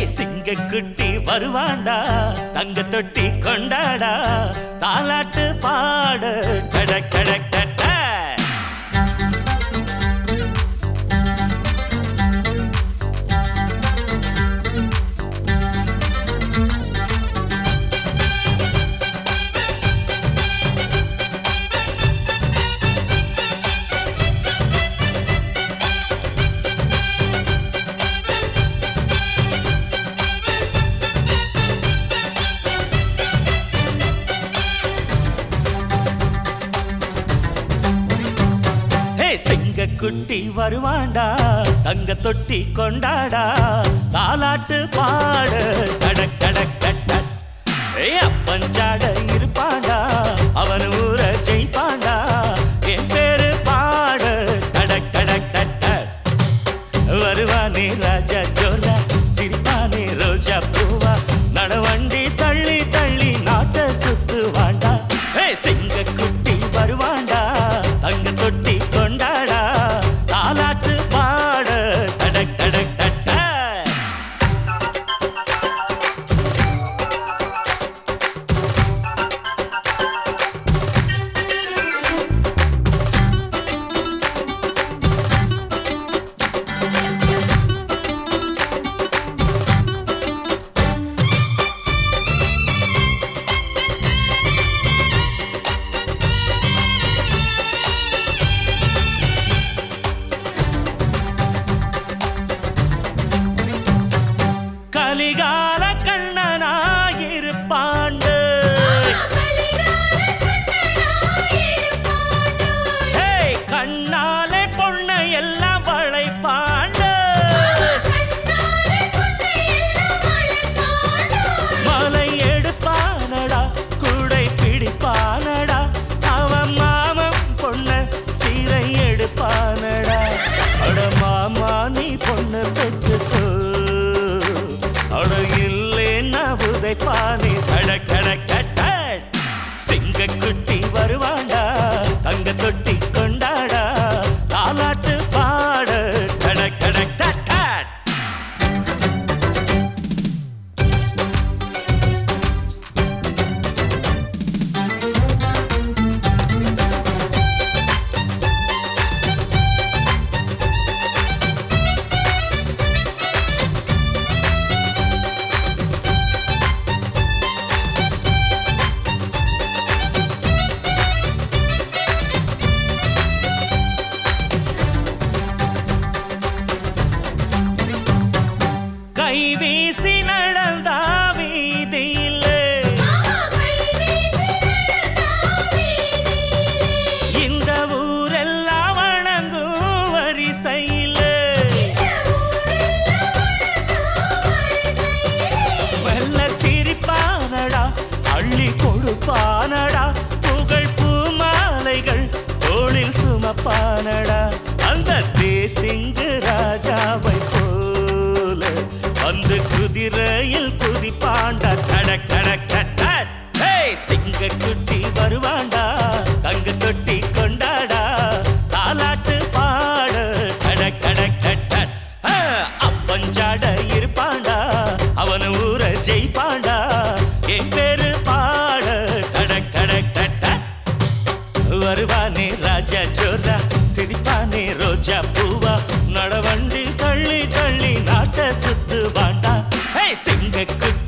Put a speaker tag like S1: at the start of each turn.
S1: சிங்க குட்டி வருவாண்டா தங்க தொட்டி கொண்டாடா தாலாட்டு பாடு கட கட கட்ட ஹே சிங்க குட்டி வருவாண்டா தங்க தொட்டி கொண்டாடா தாலாட்டு பாடு கட கட கட்ட ஏ அப்பஞ்சாட இருப்பாண்டா அவன் ஊர ஜெயிப்பாண்டா என் பேரு பாடு கட கட கட்ட வருவானே ராஜா ஜோலா சிரிப்பானே ரோஜா பூவா நடவண்டி தள்ளி தள்ளி நாட்ட சுத்துவாண்டா ஏ சிங்க குட்டி வருவாண்டா தங்க தொட்டி கொண்டாடா தாலாட்டு பாட கட கட கட்ட கலிகால கண்ணனாயிருப்பாண்டு ஹேய் கண்ணாலே பொண்ணை எல்லாம் வளைப்பாண்டு மலை எடுப்பானடா குடை பிடிப்பானடா அவன் மாமன் பொண்ண சீரை எடுப்பானடா அட மாமா நீ பொண்ணு பெற்றுக்கோ அட இல்லேன்னா உதைப்பானே கட கட கட்ட சிங்க குட்டி வருவாண்டா தங்க தொட்டி கொண்டாடா தாலாட்டு பாட கட கட கட்ட கை வீசி நடந்தா வீதியில் இந்த ஊரெல்லாம் வணங்கும் வரிசையில் மெல்ல சிரிப்பானடா அள்ளி கொடுப்பானடா புகழ் பூமாலைகள் தோளில் சுமப்பானடா அந்த தேசிங்கு ராஜாவை போல வந்து குதிரையில் குதிப்பாண்டா கட கட கட்ட ஹேய், சிங்க குட்டி வருவாண்டா தங்க தொட்டி கொண்டாடா தாலாட்டு பாடு கட கட கட்ட ஆ, அப்பஞ்சாட இருப்பாண்டா அவன் ஊர ஜெயிப்பாண்டா என் பேரு பாட கட கட கட்ட வருவானே ராஜா ஜோரா சிரிப்பானே ரோஜா பூவா நடவண்டி தள்ளி தள்ளி நாட்ட சுத்து வாண்டா சிங்க குட்டி